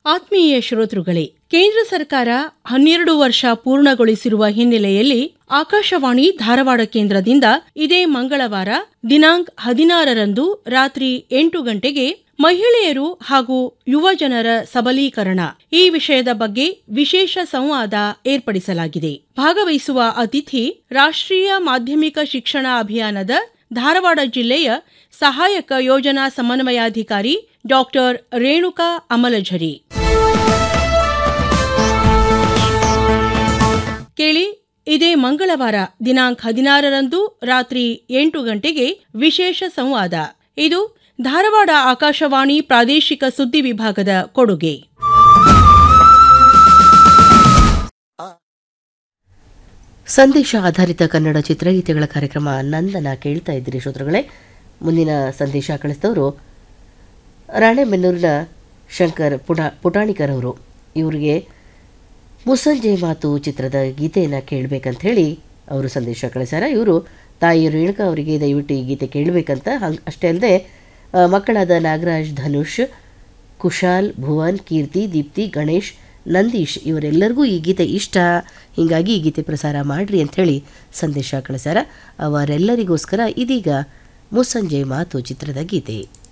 ಆತ್ಮೀಯ ಶ್ರೋತೃಗಳೇ ಕೇಂದ್ರ ಸರ್ಕಾರ ಹನ್ನೆರಡು ವರ್ಷ ಪೂರ್ಣಗೊಳಿಸಿರುವ ಹಿನ್ನೆಲೆಯಲ್ಲಿ ಆಕಾಶವಾಣಿ ಧಾರವಾಡ ಕೇಂದ್ರದಿಂದ ಇದೇ ಮಂಗಳವಾರ ದಿನಾಂಕ ಹದಿನಾರರಂದು ರಾತ್ರಿ ಎಂಟು ಗಂಟೆಗೆ ಮಹಿಳೆಯರು ಹಾಗೂ ಯುವ ಜನರ ಸಬಲೀಕರಣ ಈ ವಿಷಯದ ಬಗ್ಗೆ ವಿಶೇಷ ಸಂವಾದ ಏರ್ಪಡಿಸಲಾಗಿದೆ ಭಾಗವಹಿಸುವ ಅತಿಥಿ ರಾಷ್ಟ್ರೀಯ ಮಾಧ್ಯಮಿಕ ಶಿಕ್ಷಣ ಅಭಿಯಾನದ ಧಾರವಾಡ ಜಿಲ್ಲೆಯ ಸಹಾಯಕ ಯೋಜನಾ ಸಮನ್ವಯಾಧಿಕಾರಿ ಡಾಕ್ಟರ್ ರೇಣುಕಾ ಅಮಲಝರಿ ಕೇಳಿ ಇದೇ ಮಂಗಳವಾರ ದಿನಾಂಕ ಹದಿನಾರರಂದು ರಾತ್ರಿ ಎಂಟು ಗಂಟೆಗೆ ವಿಶೇಷ ಸಂವಾದ ಇದು ಧಾರವಾಡ ಆಕಾಶವಾಣಿ ಪ್ರಾದೇಶಿಕ ಸುದ್ದಿ ವಿಭಾಗದ ಕೊಡುಗೆ ಸಂದೇಶ ಆಧಾರಿತ ಕನ್ನಡ ಚಿತ್ರಗೀತೆಗಳ ಕಾರ್ಯಕ್ರಮ ನಂದನ ಕೇಳ್ತಾ ಇದ್ದೀರಿ ಶ್ರೋತೃಗಳೇ ಮುಂದಿನ ಸಂದೇಶ ಕಳಿಸಿದವರು ರಾಣೆಬೆನ್ನೂರಿನ ಶಂಕರ್ ಪುಟ ಪುಟಾಣಿಕರ್ ಅವರು ಇವರಿಗೆ ಮುಸ್ಸಂಜೆ ಮಾತು ಚಿತ್ರದ ಗೀತೆಯನ್ನು ಕೇಳಬೇಕಂತ ಹೇಳಿ ಅವರು ಸಂದೇಶ ಕಳಿಸ್ಯಾರ ಇವರು ತಾಯಿ ರೇಣುಕಾ ಅವರಿಗೆ ದಯವಿಟ್ಟು ಈ ಗೀತೆ ಕೇಳಬೇಕಂತ ಹಂಗೆ ಅಷ್ಟೇ ಅಲ್ಲದೆ ಆ, ಮಕ್ಕಳಾದ ನಾಗರಾಜ್ ಧನುಷ್ ಕುಶಾಲ್ ಭುವನ್ ಕೀರ್ತಿ ದೀಪ್ತಿ ಗಣೇಶ್ ನಂದೀಶ್ ಇವರೆಲ್ಲರಿಗೂ ಈ ಗೀತೆ ಇಷ್ಟ ಹೀಗಾಗಿ ಈ ಗೀತೆ ಪ್ರಸಾರ ಮಾಡಿರಿ ಅಂಥೇಳಿ ಸಂದೇಶ ಕಳಿಸ್ಯಾರ ಅವರೆಲ್ಲರಿಗೋಸ್ಕರ ಇದೀಗ ಮುಸ್ಸಂಜೆ ಮಾತು ಚಿತ್ರದ ಗೀತೆ